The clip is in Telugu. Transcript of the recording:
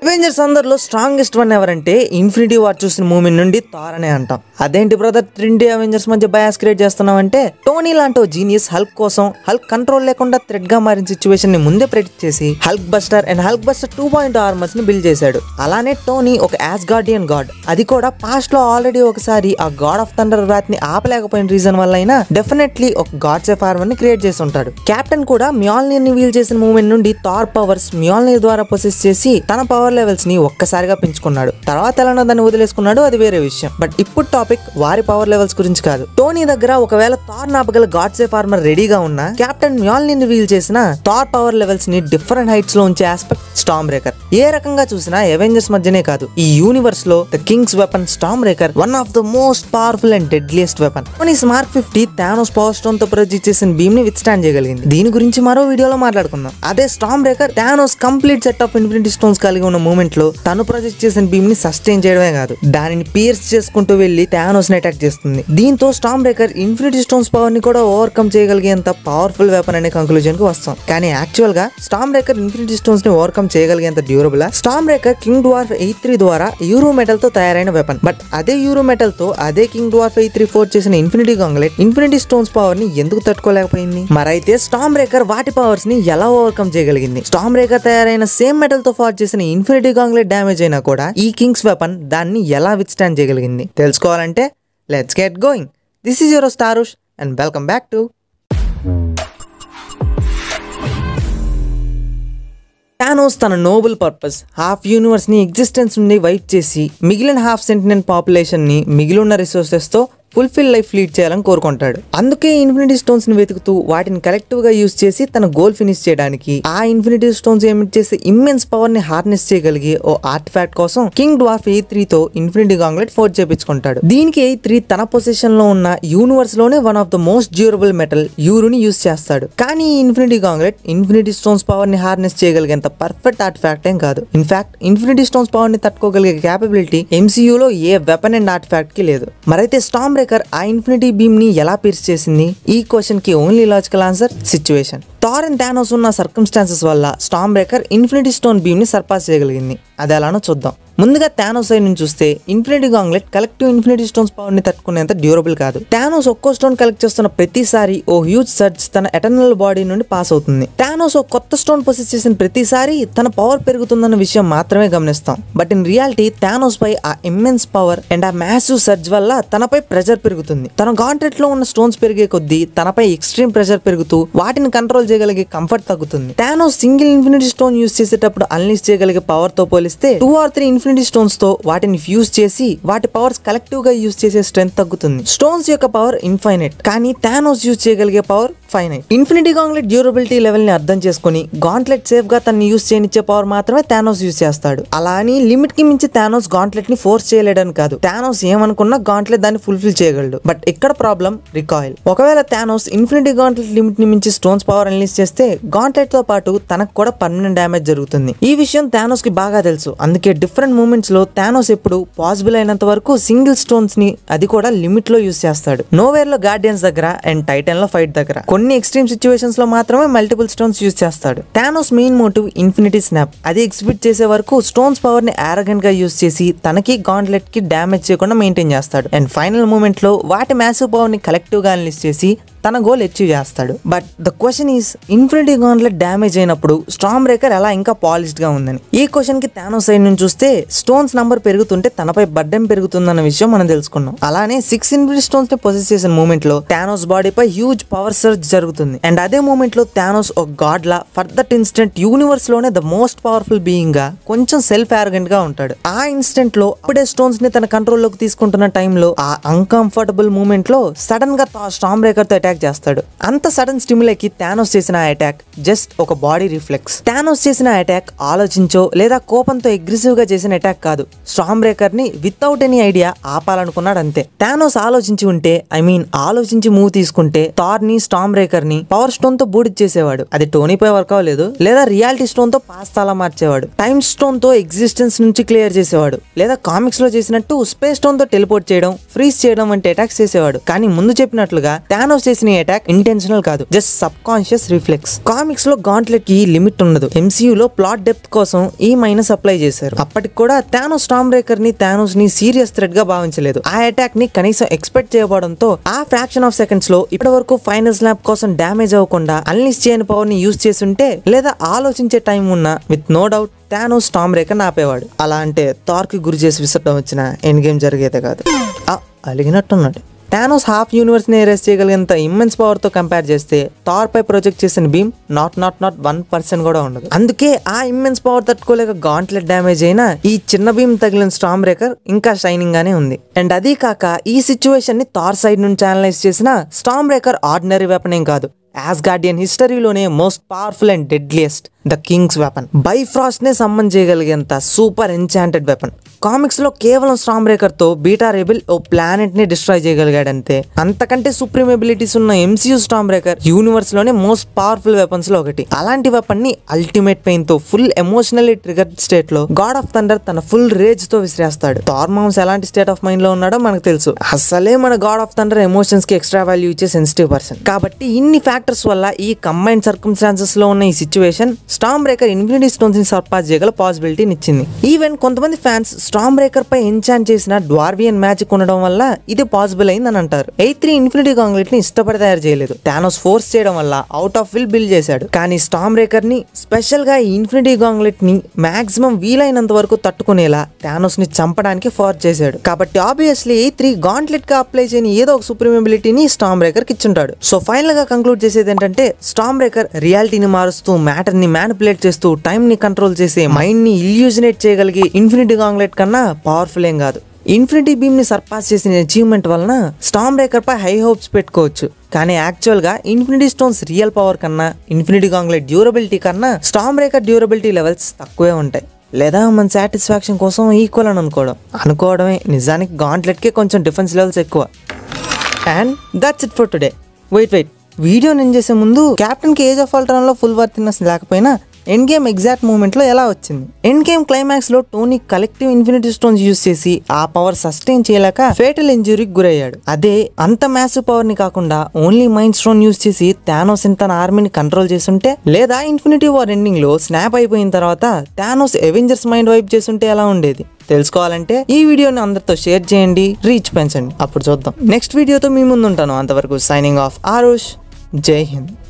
అవెంజర్స్ అందరిలో స్ట్రాంగెస్ట్ వన్ ఎవరంటే ఇన్ఫినిటీ వార్ చూసిన మూమెంట్ నుండి థార్ అనే అంటాం అదేంటి బ్రదర్ త్రిండి అవెంజర్స్ మధ్య బయాస్ క్రియేట్ చేస్తున్నాం అంటే టోనీ లాంటి ఓ జీనియస్ హల్క్ కోసం హల్క్ కంట్రోల్ లేకుండా థ్రెడ్ గా మారిన సిచ్యువేషన్ ని ముందే ప్రెడిక్ట్ చేసి Hulk buster and Hulk buster two point armours ని బిల్డ్ చేశాడు అలానే టోనీ ఒక యాజ్ గార్డియన్ గాడ్ అది కూడా పాస్ట్ లో ఆల్రెడీ ఒకసారి ఆ గాడ్ ఆఫ్ థండర్ వ్రాత్ ని ఆపలేకపోయిన రీజన్ వల్ల అయినా డెఫినెట్లీ ఒక గాడ్ సేఫ్ ఆర్మర్ ని క్రియేట్ చేసి ఉంటాడు కెప్టెన్ కూడా మ్యాల్నీర్ ని వీల్ చేసిన మూమెంట్ నుండి థార్ పవర్స్ మ్యాల్నీర్ ద్వారా పొసెస్ చేసి తన పవర్ లెవెల్స్ ని ఒక్కసారిగా పెంచుకున్నాడు తర్వాత ఎలానో దాన్ని వదిలేసుకున్నాడు అది వేరే విషయం బట్ ఇప్పుడు టాపిక్ వారి పవర్ లెవెల్స్ గురించి కాదు టోనీ దగ్గర ఒకవేళ థార్ నాపగల గాడ్ సేఫ్ ఆర్మర్ రెడీగా ఉన్నా కెప్టెన్ మ్యాల్నీర్ వీల్ చేసిన థార్ పవర్ లెవెల్స్ ని డిఫరెంట్ హైట్స్ లో ఉంచే ఆస్పెక్ట్ స్టామ్ బ్రేకర్ ఏ రకంగా చూసినా అవెంజర్స్ మధ్యనే కాదు ఈ యూనివర్స్ లో the Kings weapon storm breaker one of the most powerful and deadliest weapon Tony Stark fifty Thanos power stone తో ప్రొజెక్ట్ చేసిన బీమ్ ని విత్ స్టాండ్ చేయగలిగింది దీని గురించి మరో వీడియోలో మాట్లాడుకుందాం అదే storm breaker Thanos complete set of infinity stones కలిగి ఉన్న మూమెంట్ లో తను ప్రొజెక్ట్ చేసిన బీమ్ ని సస్టైన్ చేయడమే కాదు దానిని పియర్స్ చేసుకుంటూ వెళ్లి థానోస్ ని అటాక్ చేస్తుంది దీంతో storm breaker infinity stones power ని కూడా ఓవర్కమ్ చేయగలిగేంత పవర్ఫుల్ వెపన్ అనే కంక్లూజన్ కి వస్తాం కానీ యాక్చువల్ గా స్టామ్ బ్రేకర్ ఇన్ఫినిటీ స్టోన్స్ ని ఓవర్కమ్ చేయగలిగేంత durable storm breaker king dwarf Eitri ద్వారా యూరో మెటల్ తో తయారైన వెపన్ బట్ అదే యూరో మెటల్ తో అదే king dwarf Eitri forge చేసిన infinity gauntlet infinity stones power ని ఎందుకు తట్టుకోలేకపోయింది మరైతే స్టామ్ బ్రేకర్ వాటి పవర్స్ ని ఎలా ఓవర్కమ్ చేయగలిగింది స్టామ్ బ్రేకర్ తయారైన సేమ్ మెటల్ తో ఫాట్ చేసిన ఇన్ఫినిటీ గాంగ్లెట్ డ్యామేజ్ అయినా కూడా ఈ కింగ్స్ వెపన్ దాన్ని ఎలా విత్ స్టాండ్ చేయగలిగింది తెలుసుకోవాలంటే let's get going this is your స్టారుష్ and welcome back to Thanos తన నోబుల్ పర్పస్ హాఫ్ యూనివర్స్ ని ఎగ్జిస్టెన్స్ నుండి వైప్ చేసి మిగిలిన హాఫ్ సెంటినెంట్ పాపులేషన్ ని మిగిలిన రిసోర్సెస్ తో ఫుల్ఫిల్ లైఫ్ లీడ్ చేయాలని కోరుకుంటాడు అందుకే ఇన్ఫినిటీ స్టోన్స్ ని వెతుకుతూ వాటిని కలెక్టివ్ గా యూజ్ చేసి తన గోల్ ఫినిష్ చేయడానికి ఆ ఇన్ఫినిటీ స్టోన్స్ ఎమిట్ చేసే ఇమ్మెన్స్ పవర్ ని హార్నెస్ చేయగలిగే ఓ ఆర్ట్ ఫ్యాక్ట్ కోసం కింగ్ డ్వార్ఫ్ ఏ త్రీ తో ఇన్ఫినిటీ గాంగ్లెట్ ఫోర్ట్ చేపించుకుంటాడు దీనికి ఏ త్రీ తన పొజిషన్ లో ఉన్న యూనివర్స్ లోనే one of the most durable metal యూరుని యూజ్ చేస్తాడు కానీ ఈ infinity gauntlet infinity stones power ని హార్నెస్ చేయగలిగేంత పర్ఫెక్ట్ ఆర్ట్ ఫ్యాక్ట్ ఏం కాదు ఇన్ఫాక్ట్ ఇన్ఫినిటీ స్టోన్స్ పవర్ ని తట్టుకోగలిగే క్యాపబిలిటీ ఎంసీయూలో ఏ వెపన్ అండ్ ఆర్ట్ ఫ్యాక్ట్ కి లేదు మరైతే స్టామ్ బ్రేకర్ ఆ ఇన్ఫినిటీ బీమ్ ని ఎలా పీర్స్ చేసింది ఈ క్వశ్చన్ కి only logical answer situation Thor and Thanos ఉన్న సర్కమ్స్టాన్సెస్ వల్ల storm breaker infinity stone beam ని సర్పాస్ చేయగలిగింది అది ఎలానో చూద్దాం ముందుగా థానోస్ సైడ్ నుంచి చూస్తే infinity gauntlet collective infinity stones power ని తట్టుకునేంత డ్యూరబుల్ కాదు థానోస్ ఒక్కో స్టోన్ కలెక్ట్ చేస్తున్న ప్రతిసారి ఓ హ్యూజ్ సర్జ్ తన ఎటర్నల్ బాడీ నుండి పాస్ అవుతుంది థానోస్ ఓ కొత్త స్టోన్ పొసెస్ చేసిన ప్రతిసారి తన పవర్ పెరుగుతుందన్న విషయం మాత్రమే గమనిస్తాం బట్ ఇన్ రియాలిటీ థానోస్ పై ఆ ఇమ్మెన్స్ పవర్ అండ్ ఆ మ్యాసివ్ సర్జ్ వల్ల తనపై ప్రెజర్ పెరుగుతుంది తన గాంట్లెట్ లో ఉన్న స్టోన్స్ పెరిగే కొద్దీ తనపై ఎక్స్ట్రీమ్ ప్రెషర్ పెరుగుతూ వాటిని కంట్రోల్ చేయగలిగే కంఫర్ట్ తగ్గుతుంది Thanos single infinity stone use చేసేటప్పుడు అన్లీస్ చేయగలిగే పవర్ తో పోలిస్తే two or three infinity stones తో వాటిని ఫ్యూజ్ చేసి వాటి పవర్స్ కలెక్టివ్ గా యూజ్ చేసే స్ట్రెంత్ తగ్గుతుంది స్టోన్స్ యొక్క పవర్ ఇన్ఫైనైట్ కానీ థానోస్ యూజ్ చేయగలిగే power finite infinity gauntlet durability level ని అర్థం చేసుకుని గాంట్లెట్ సేఫ్ గా తను యూజ్ చేయనిచ్చే పవర్ మాత్రమే థానోస్ యూజ్ చేస్తాడు అలా అని లిమిట్ కి మించి థానోస్ గాంట్లెట్ ని ఫోర్స్ చేయలేడని కాదు థానోస్ ఏమనుకున్నా గాంట్లెట్ దాన్ని ఫుల్ఫిల్ చేయగలడు బట్ ఇక్కడ ప్రాబ్లం రికాయిల్ ఒకవేళ థానోస్ ఇన్ఫినిటీ గాంట్లెట్ లిమిట్ ని మించి స్టోన్స్ పవర్ అనలైజ్ చేస్తే గాంట్లెట్ తో పాటు తనకు కూడా పర్మనెంట్ డ్యామేజ్ జరుగుతుంది ఈ విషయం థానోస్ కి బాగా తెలుసు అందుకే డిఫరెంట్ మూమెంట్స్ లో థానోస్ ఎప్పుడు పాసిబుల్ అయినంత వరకు సింగిల్ స్టోన్స్ ని అది కూడా లిమిట్ లో యూస్ చేస్తాడు నోవేర్ లో గార్డియన్స్ దగ్గర అండ్ టైటన్ లో ఫైట్ దగ్గర కొన్ని ఎక్స్ట్రీమ్ సిచ్యువేషన్స్ లో మాత్రమే మల్టిపుల్ స్టోన్స్ యూస్ చేస్తాడు Thanos main motive infinity snap అది ఎగ్జిబిట్ చేసే వరకు స్టోన్స్ పవర్ ని ఆరగెంట్ గా యూస్ చేసి తనకి గాంట్లెట్ కి డ్యామేజ్ చేయకుండా మెయింటైన్ చేస్తాడు అండ్ ఫైనల్ మూమెంట్ లో వాటి మ్యాసివ్ పవర్ ని కలెక్టివ్ గా అనలిస్ట్ చేసి తన గోల్ అచీవ్ చేస్తాడు but the question is infinity gauntlet damage అయినప్పుడు స్టామ్ బ్రేకర్ ఎలా ఇంకా పాలిష్డ్ గా ఉందని ఈ క్వశ్చన్ కి థానో సైడ్ నుంచి చూస్తే స్టోన్స్ నంబర్ పెరుగుతుంటే తనపై బడ్డెం పెరుగుతుందన్న విషయం మనం తెలుసుకున్నాం అలానే సిక్స్ ఇన్ఫినిటీ స్టోన్స్ ని పొసెస్ చేసిన మూమెంట్ లో థానోస్ బాడీపై హ్యూజ్ పవర్ సర్జ్ జరుగుతుంది అండ్ అదే మూమెంట్ లో థానోస్ ఒక గాడ్ లా ఫర్ దట్ ఇన్స్టెంట్ యూనివర్స్ లోనే ద మోస్ట్ పవర్ఫుల్ బీయింగ్ గా కొంచెం సెల్ఫ్ ఆరగెంట్ గా ఉంటాడు ఆ ఇన్స్టెంట్ లో అప్పుడే స్టోన్స్ ని తన కంట్రోల్ లోకి తీసుకుంటున్న టైంలో ఆ అన్కంఫర్టబుల్ మూమెంట్ లో సడన్ గా స్టామ్ బ్రేకర్ తో అటాక్ చేస్తాడు అంత సడన్ స్టిమ్యులేకి థానోస్ చేసిన అటాక్ జస్ట్ ఒక బాడీ రిఫ్లెక్స్ థానోస్ చేసిన అటాక్ ఆలోచించో లేదా కోపంతో అగ్రెసివ్ గా చేసిన అటాక్ కాదు స్టామ్ బ్రేకర్ ని వితౌట్ ఎనీ ఐడియా ఆపాలనుకున్నాడు అంతే థానోస్ ఆలోచించి ఉంటే ఐ మీన్ ఆలోచించి మూవ్ తీసుకుంటే థార్ ని స్టామ్ బ్రేకర్ ని పవర్ స్టోన్ తో బూడిచ్చేసేవాడు అది టోనీపై వర్క్ అవ్వలేదు లేదా రియాలిటీ స్టోన్ తో పాస్తాలా మార్చేవాడు టైమ్ స్టోన్ తో ఎగ్జిస్టెన్స్ నుంచి క్లియర్ చేసేవాడు లేదా కామిక్స్ లో చేసినట్టు స్పేస్ స్టోన్ తో టెలిపోర్ట్ చేయడం ఫ్రీజ్ చేయడం వంటి అటాక్స్ చేసేవాడు కానీ ముందు చెప్పినట్లుగా థానోస్ చేసిన అటాక్ ఇంటెన్షనల్ కాదు just subconscious reflex comics లో గాంట్లెట్ కి లిమిట్ ఉండదు MCU లో ప్లాట్ డెప్త్ కోసం ఈ మైనస్ అప్లై చేశారు అప్పటికి కూడా థానోస్ స్టామ్ బ్రేకర్ ని థానోస్ ని సీరియస్ థ్రెట్ గా భావించలేదు ఆ అటాక్ ని కనీసం ఎక్స్పెక్ట్ చేయబడంతో ఆ ఫ్రాక్షన్ ఆఫ్ సెకండ్స్ లో ఇప్పటి వరకు ఫైనల్ స్లాప్ కోసం డ్యామేజ్ అవ్వకుండా అన్లిస్ట్ చేయని పవర్ ని యూజ్ చేస్తుంటే లేదా ఆలోచించే టైం ఉన్నా with no doubt Thanos Stormbreaker ఆపేవాడు అలా అంటే థార్కి గురి చేసి విసరడం వచ్చిన ఎండ్ గేమ్ జరిగేదే కాదు ఆ, అలిగినట్టున్నాడు థానోస్ హాఫ్ యూనివర్స్ ని ఎరేస్ చేయగలిగేంత ఇమ్మెన్స్ పవర్ తో కంపేర్ చేస్తే థార్ పై ప్రొజెక్ట్ చేసిన beam not not not one percent కూడా ఉండదు అందుకే ఆ ఇమ్మెన్స్ పవర్ తట్టుకోలేక గాంట్లెట్ డ్యామేజ్ అయినా ఈ చిన్న బీమ్ తగిలిన స్టామ్ బ్రేకర్ ఇంకా షైనింగ్ గానే ఉంది అండ్ అదీ కాక ఈ సిచ్యువేషన్ ని థార్ సైడ్ నుంచి అనలైజ్ చేసిన స్టామ్ బ్రేకర్ ఆర్డినరీ వెపన్ ఏం కాదు యాజ్ గార్డియన్ హిస్టరీలోనే most powerful and deadliest the Kings weapon Bifrost నే సమ్మన్ చేయగలిగేంత సూపర్ ఎన్చాంటెడ్ వెపన్ కామిక్స్ లో కేవలం స్టామ్ బ్రేకర్ తో బీటా రెబిల్ ఓ ప్లానెట్ ని డిస్ట్రాయ్ చేయగలిగాడంతే అంతకంటే సుప్రీం ఎబిలిటీస్ ఉన్న ఎంసీయూ స్టామ్ బ్రేకర్ యూనివర్స్ లోనే మోస్ట్ పవర్ఫుల్ వెపన్స్ లో ఒకటి అలాంటి వెపన్ ని అల్టిమేట్ పెయిన్ తో ఫుల్ ఎమోషనల్లీ ట్రిగర్ స్టేట్ లో గాడ్ ఆఫ్ థండర్ తన ఫుల్ రేజ్ తో విసిరేస్తాడు థార్మామ్స్ ఎలాంటి స్టేట్ ఆఫ్ మైండ్ లో ఉన్నాడో మనకు తెలుసు అసలే మన గాడ్ ఆఫ్ థండర్ ఎమోషన్స్ కి ఎక్స్ట్రా వాల్యూ ఇచ్చే సెన్సిటివ్ పర్సన్ కాబట్టి ఇన్ని ఫ్యాక్టర్స్ వల్ల ఈ కంబైన్డ్ సర్కమ్స్టాన్సెస్ లో ఉన్న ఈ situation storm breaker infinity stones ని సర్పాస్ చేయగల పాసిబిలిటీని ఇచ్చింది ఈవెన్ కొంతమంది ఫ్యాన్స్ స్టామ్ బ్రేకర్ పై ఎన్చాన్ చేసిన డ్వార్వియన్ మ్యాజిక్ ఉండడం వల్ల ఇది పాసిబుల్ అయిందని అంటారు ఎయిట్ త్రీ ఇన్ఫినిటీ గాంగ్లెట్ ని ఇష్టపడి తయారు చేయలేదు థానోస్ ఫోర్స్ చేయడం వల్ల అవుట్ ఆఫ్ విల్ బిల్డ్ చేశాడు కానీ స్టామ్ బ్రేకర్ ని స్పెషల్ గా ఈ ఇన్ఫినిటీ గాంగ్లెట్ ని మాక్సిమం వీలైనంత వరకు తట్టుకునేలా థానోస్ ని చంపడానికి ఫోర్స్ చేశాడు కాబట్టి ఆబ్వియస్లీ ఎయిట్ త్రీ గాంట్లెట్ గా అప్లై చేయని ఏదో ఒక సుప్రీం ఎబిలిటీని స్టామ్ బ్రేకర్ కి ఇచ్చుంటాడు సో ఫైనల్ గా కంక్లూడ్ చేసేది ఏంటంటే స్టామ్ బ్రేకర్ రియాలిటీని మారుస్తూ మ్యాటర్ ని మ్యానిపులేట్ చేస్తూ టైం ని కంట్రోల్ చేసే మైండ్ ని ఇల్యూజినేట్ చేయగలిగే ఇన్ఫినిటీ గాంగ్లెట్ కన్నా పవర్ఫుల్ ఏం కాదు ఇన్ఫినిటీ బీమ్ ని సర్పాస్ చేసిన అచీవ్మెంట్ వలన స్టామ్ బ్రేకర్ పై హై హోప్స్ పెట్టుకోవచ్చు కానీ యాక్చువల్ గా ఇన్ఫినిటీ స్టోన్స్ రియల్ పవర్ కన్నా ఇన్ఫినిటీ గాంగ్లెట్ డ్యూరబిలిటీ కన్నా స్టామ్ బ్రేకర్ డ్యూరబిలిటీ లెవెల్స్ తక్కువే ఉంటాయి లేదా మన సాటిస్ఫాక్షన్ కోసం ఈక్వల్ అని అనుకోవడం అనుకోవడమే నిజానికి గాంట్లెట్కే కొంచెం డిఫెన్స్ లెవెల్స్ ఎక్కువ and that's it for today wait wait video నేను చేసే ముందు కెప్టెన్ కి ఏజ్ ఆఫ్ ఆల్టర్న్ లో ఫుల్ వర్తినెస్ లేకపోయినా ఎండ్ గేమ్ ఎగ్జాక్ట్ మూమెంట్ లో ఎలా వచ్చింది ఎండ్ గేమ్ క్లైమాక్స్ లో Tony collective infinity stones use చేసి ఆ పవర్ సస్టైన్ చేయలేక ఫేటల్ ఇంజురీకి గురయ్యాడు అదే అంత మ్యాసివ్ పవర్ ని కాకుండా ఓన్లీ మైండ్ స్టోన్ యూస్ చేసి థానోస్ తన ఆర్మీని కంట్రోల్ చేస్తుంటే లేదా ఇన్ఫినిటీ వార్ ఎండింగ్ లో స్నాప్ అయిపోయిన తర్వాత థానోస్ ఎవెంజర్స్ మైండ్ వైప్ చేస్తుంటే ఎలా ఉండేది తెలుసుకోవాలంటే ఈ వీడియోని అందరితో షేర్ చేయండి రీచ్ పెంచండి అప్పుడు చూద్దాం నెక్స్ట్ వీడియోతో మీ ముందు ఉంటాను అంతవరకు సైనింగ్ ఆఫ్ ఆరుష్ జై హింద్